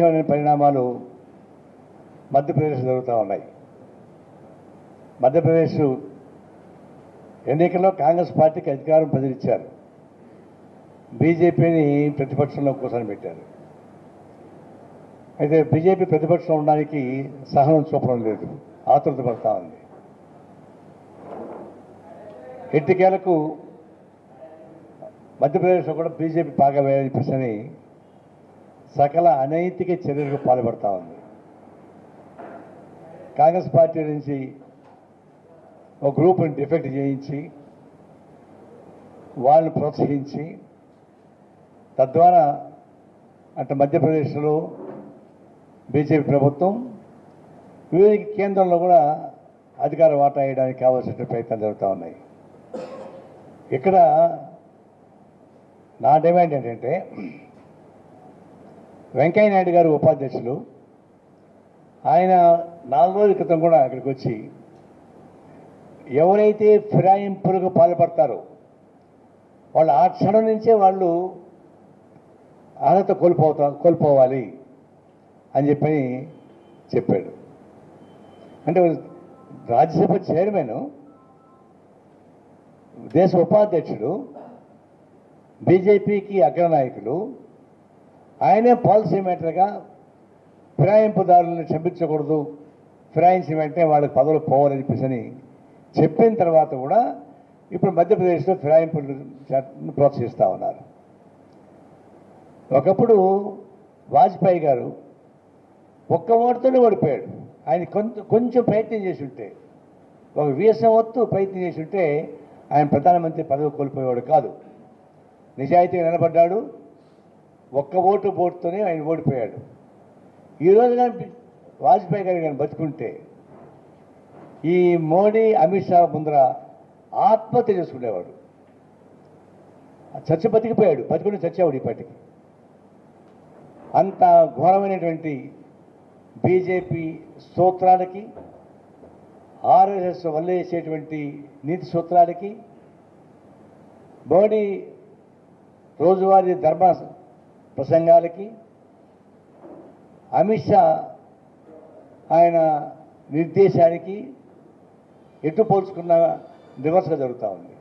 అనూహ్యమైన పరిణామాలు మధ్యప్రదేశ్ జరుగుతూ ఉన్నాయి మధ్యప్రదేశ్ ఎన్నికల్లో కాంగ్రెస్ పార్టీకి అధికారం ప్రజలిచ్చారు బీజేపీని ప్రతిపక్షంలో కూర్చొని పెట్టారు అయితే బీజేపీ ప్రతిపక్షంలో ఉండడానికి సహనం చూపడం లేదు ఆతృత పడతా ఉంది ఎట్టికేలకు మధ్యప్రదేశ్లో కూడా బీజేపీ బాగా చెప్పేసి సకల అనైతిక చర్యలకు పాల్పడతా ఉంది కాంగ్రెస్ పార్టీ నుంచి ఒక గ్రూప్ని డిఫెక్ట్ చేయించి వాళ్ళని ప్రోత్సహించి తద్వారా అటు మధ్యప్రదేశ్లో బీజేపీ ప్రభుత్వం వివిధ కేంద్రంలో కూడా అధికార వాటా వేయడానికి కావాల్సిన ప్రయత్నాలు జరుగుతూ ఉన్నాయి ఇక్కడ నా డిమాండ్ ఏంటంటే వెంకయ్య నాయుడు గారు ఉపాధ్యక్షులు ఆయన నాలుగు రోజుల క్రితం కూడా ఇక్కడికి వచ్చి ఎవరైతే ఫిరాయింపులకు పాల్పడతారో వాళ్ళు ఆ క్షణం నుంచే వాళ్ళు అర్హత కోల్పోతా కోల్పోవాలి అని చెప్పి చెప్పాడు అంటే రాజ్యసభ చైర్మన్ దేశ ఉపాధ్యక్షుడు బీజేపీకి అగ్రనాయకులు ఆయనే పాలసీ మేటర్గా ఫిరాయింపుదారులను క్షమించకూడదు ఫిరాయించి వెంటనే వాళ్ళకి పదవులు పోవాలని చెప్పేసి అని చెప్పిన తర్వాత కూడా ఇప్పుడు మధ్యప్రదేశ్లో ఫిరాయింపులు చట్టాన్ని ప్రోత్సహిస్తూ ఉన్నారు ఒకప్పుడు వాజ్పేయి గారు ఒక్క ఓటుతోనే ఓడిపోయాడు ఆయన కొంచెం కొంచెం ప్రయత్నం చేసి ఉంటే ఒక వీసం వత్తు ప్రయత్నం చేసి ఉంటే ఆయన ప్రధానమంత్రి పదవి కోల్పోయేవాడు కాదు నిజాయితీగా నిలబడ్డాడు ఒక్క ఓటు ఓటుతోనే ఆయన ఓడిపోయాడు ఈరోజు కానీ వాజ్పేయి గారు కానీ బతుకుంటే ఈ మోడీ అమిత్ షా ముందర ఆత్మహత్య చేసుకునేవాడు చచ్చి బతికిపోయాడు బతుకుని చచ్చేవాడు ఇప్పటికి అంత ఘోరమైనటువంటి బీజేపీ సూత్రాలకి ఆర్ఎస్ఎస్ వల్లేసేటువంటి నీతి సూత్రాలకి మోడీ రోజువారీ ధర్మ ప్రసంగాలకి అమిత్ షా ఆయన నిర్దేశానికి ఎటు పోల్చుకున్న రివర్స్గా జరుగుతూ ఉంది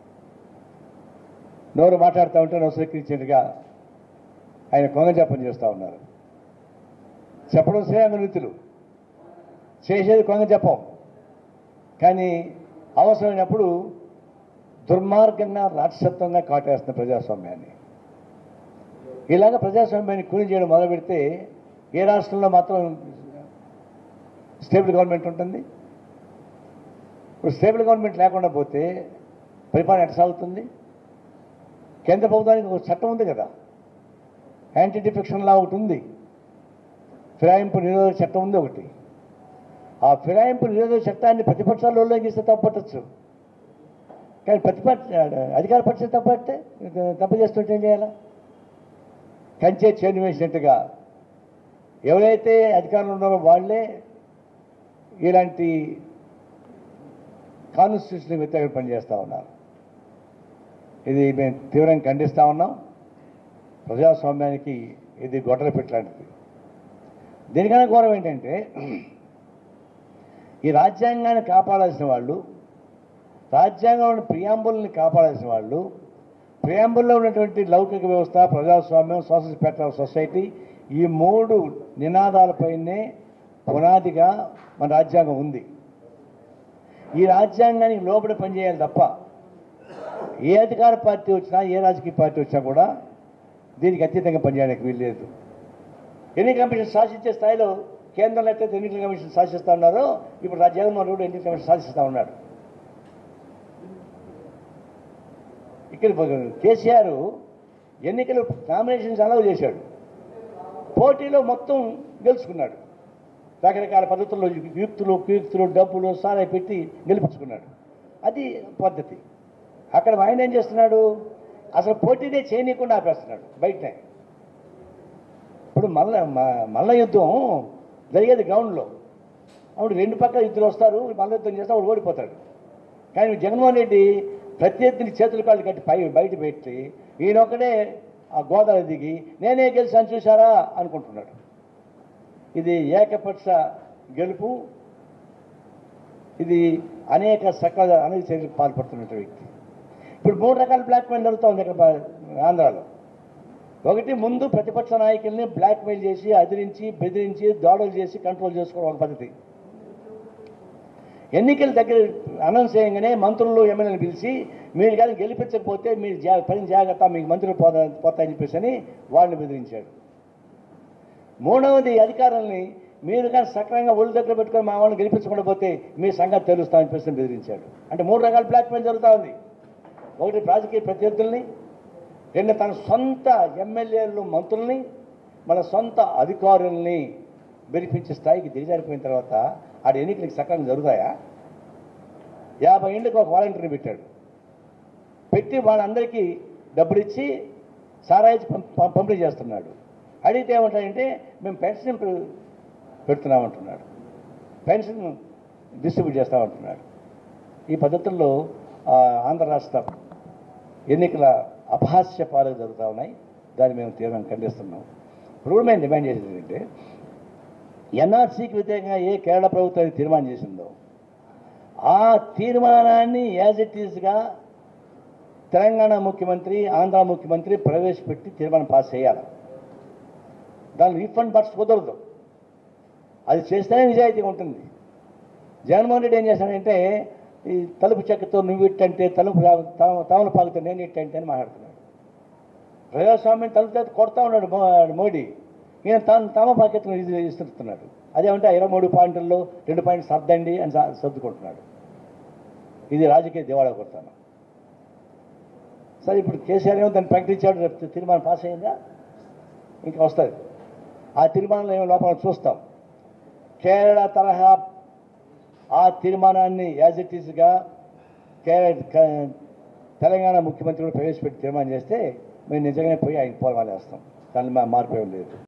నోరు మాట్లాడుతూ ఉంటే నోసెక్కించినట్టుగా ఆయన కొంగజపం చేస్తూ ఉన్నారు చెప్పడం శ్రేయాంగ నీతులు చేసేది కొంగ జపం కానీ అవసరమైనప్పుడు దుర్మార్గంగా రాక్షసత్వంగా కాటేస్తున్న ప్రజాస్వామ్యాన్ని ఇలాగ ప్రజాస్వామ్యాన్ని కూలి చేయడం మొదలు పెడితే ఏ రాష్ట్రంలో మాత్రం స్టేబుల్ గవర్నమెంట్ ఉంటుంది ఇప్పుడు స్టేబుల్ గవర్నమెంట్ లేకుండా పోతే పరిపాలన ఎట్లా సాగుతుంది కేంద్ర ప్రభుత్వానికి ఒక చట్టం ఉంది కదా యాంటీ డిఫెక్షన్ లా ఒకటి ఉంది ఫిరాయింపు నిరోధక చట్టం ఉంది ఒకటి ఆ ఫిరాయింపు నిరోధక చట్టాన్ని ప్రతిపక్షాలు ఉల్లంఘిస్తే తప్పట్టచ్చు కానీ ప్రతిపక్ష అధికార పక్షం తప్పట్టే తప్పు చేస్తుంటే ఏం చేయాలా కంచే చేను వేసినట్టుగా ఎవరైతే అధికారంలో ఉన్నారో వాళ్ళే ఇలాంటి కాన్స్టిట్యూషన్ వ్యతిరేకంగా పనిచేస్తూ ఉన్నారు ఇది మేము తీవ్రంగా ఖండిస్తూ ఉన్నాం ప్రజాస్వామ్యానికి ఇది గొడ్డల పెట్టలాంటిది దీనికన్నా ఘోరం ఏంటంటే ఈ రాజ్యాంగాన్ని కాపాడాల్సిన వాళ్ళు రాజ్యాంగంలోని ప్రియాంబుల్ని కాపాడాల్సిన వాళ్ళు ప్రియాంబుల్లో ఉన్నటువంటి లౌకిక వ్యవస్థ ప్రజాస్వామ్యం సోషల్ పెట్రోల్ సొసైటీ ఈ మూడు నినాదాలపైనే పునాదిగా మన రాజ్యాంగం ఉంది ఈ రాజ్యాంగానికి లోబడి పనిచేయాలి తప్ప ఏ అధికార పార్టీ వచ్చినా ఏ రాజకీయ పార్టీ వచ్చినా కూడా దీనికి అతీతంగా పనిచేయడానికి వీల్లేదు ఎన్నికల కమిషన్ శాసించే స్థాయిలో కేంద్రంలో అయితే ఎన్నికల కమిషన్ శాసిస్తూ ఉన్నారో ఇప్పుడు రా- జగన్మోహన్ రెడ్డి ఎన్నికల కమిషన్ శాసిస్తూ ఉన్నాడు ఇక్కడ కేసీఆర్ ఎన్నికలు నామినేషన్స్ అలవ్ చేశాడు పోటీలో మొత్తం గెలుచుకున్నాడు రకరకాల పద్ధతుల్లో యుక్తులు కీర్తులు డబ్బులు సారా పెట్టి గెలిపించుకున్నాడు అది పద్ధతి అక్కడ ఆయన ఏం చేస్తున్నాడు అసలు పోటీనే చేయనీయకుండా ఆపేస్తున్నాడు బయటనే ఇప్పుడు మల్ల మ- మల్ల యుద్ధం జరిగేది గ్రౌండ్లో అప్పుడు రెండు పక్కల ఇద్దరు వస్తారు మల్ల యుద్ధం చేస్తే వాడు ఓడిపోతాడు కానీ జగన్మోహన్ రెడ్డి ప్రత్యర్థిని చేతులు కాళ్ళు కట్టి పై బయట పెట్టి ఈయనొక్కడే ఆ గోదావరి దిగి నేనే గెలిచాను చూసారా అనుకుంటున్నాడు ఇది ఏకపక్ష గెలుపు ఇది అనేక సకల అనేక చర్యలకు పాల్పడుతున్న వ్యక్తి ఇప్పుడు మూడు రకాల బ్లాక్ మెయిల్ జరుగుతోంది ఇక్కడ బా- ఆంధ్రాలో ఒకటి ముందు ప్రతిపక్ష నాయకుల్ని బ్లాక్ మెయిల్ చేసి అదిరించి బెదిరించి దాడులు చేసి కంట్రోల్ చేసుకోవడం ఒక పద్ధతి ఎన్నికల దగ్గర అనౌన్స్ చేయగానే మంత్రులు ఎమ్మెల్యేలు పిలిచి మీరు కానీ గెలిపించకపోతే మీరు జా పని జాగ్రత్త మీకు మంత్రులు పోతా పోతాయని చెప్పేసి అని వాళ్ళని బెదిరించాడు మూడవది అధికారుల్ని మీరు కానీ సక్రమంగా ఒళ్ళు దగ్గర పెట్టుకొని మా వాళ్ళని గెలిపించకుండా పోతే మీ సంగతి తెలుస్తామని చెప్పేసి బెదిరించాడు అంటే మూడు రకాల బ్లాక్ మెయిల్ జరుగుతూ ఉంది ఒకటి రాజకీయ ప్రత్యర్థుల్ని రెండు తన సొంత ఎమ్మెల్యేలు మంత్రుల్ని మన సొంత అధికారుల్ని బెదిరించే స్థాయికి దిగజారిపోయిన తర్వాత ఆడ ఎన్నికలకు సక్రమంగా జరుగుతాయా యాభై ఏళ్ళకి ఒక వాలంటీర్ని పెట్టాడు పెట్టి వాళ్ళందరికీ డబ్బులు ఇచ్చి సారాయిచి పం- పం- పంపిణీ చేస్తున్నాడు అడిగితే ఏమంటాడంటే మేము పెన్షన్ పె- పెడుతున్నామంటున్నాడు పెన్షన్ డిస్ట్రిబ్యూట్ చేస్తామంటున్నాడు ఈ పద్ధతుల్లో ఆ, ఆంధ్ర రాష్ట్ర ఎన్నికల అపహాస్య పాలకు జరుగుతూ ఉన్నాయి దాన్ని మేము తీవ్రంగా ఖండిస్తున్నాం ఇప్పుడు కూడా మేము డిమాండ్ చేసేది ఏంటంటే ఎన్ఆర్సీకి వ్యతిరేకంగా ఏ కేరళ ప్రభుత్వం అయితే తీర్మానం చేసిందో ఆ తీర్మానాన్ని యాజ్ ఇట్ ఈస్గా తెలంగాణ ముఖ్యమంత్రి ఆంధ్ర ముఖ్యమంత్రి ప్రవేశపెట్టి తీర్మానం పాస్ చేయాలి దాని రీఫండ్ బట్స్ కుదరదు అది చేస్తేనే నిజాయితీగా ఉంటుంది జగన్మోహన్ రెడ్డి ఏం చేశాడంటే ఈ తలుపు చెక్కతో నువ్వు ఇట్టంటే తలుపు రా- తాము- తాముల పాకుతో నేను ఇట్టంటే అని మాట్లాడుతున్నాడు ప్రజాస్వామ్యం తలుపు చేత కొడతా ఉన్నాడు మో- మోడీ ఈయన తాను తమ పాకెత్తును ఇది ఇస్తున్నాడు అదేమంటే ఇరవై మూడు పాయింట్లలో రెండు పాయింట్లు సర్దండి అని స- సర్దుకుంటున్నాడు ఇది రాజకీయ దివాళా కొడతాను సరే ఇప్పుడు కేసీఆర్ ఏమో దాన్ని ప్రకటించాడు రేపు తీర్మానం పాస్ అయిందా ఇంకా వస్తుంది ఆ తీర్మానంలో ఏమో లోపల చూస్తాం కేరళ తరహా ఆ తీర్మానాన్ని యాజ్ ఇట్ ఈస్గా కేరళ క- తెలంగాణ ముఖ్యమంత్రి కూడా ప్రవేశపెట్టి తీర్మానం చేస్తే మేము నిజంగానే పోయి ఆయన పోలమాలేస్తాం దాన్ని మా మార్పు ఏం లేదు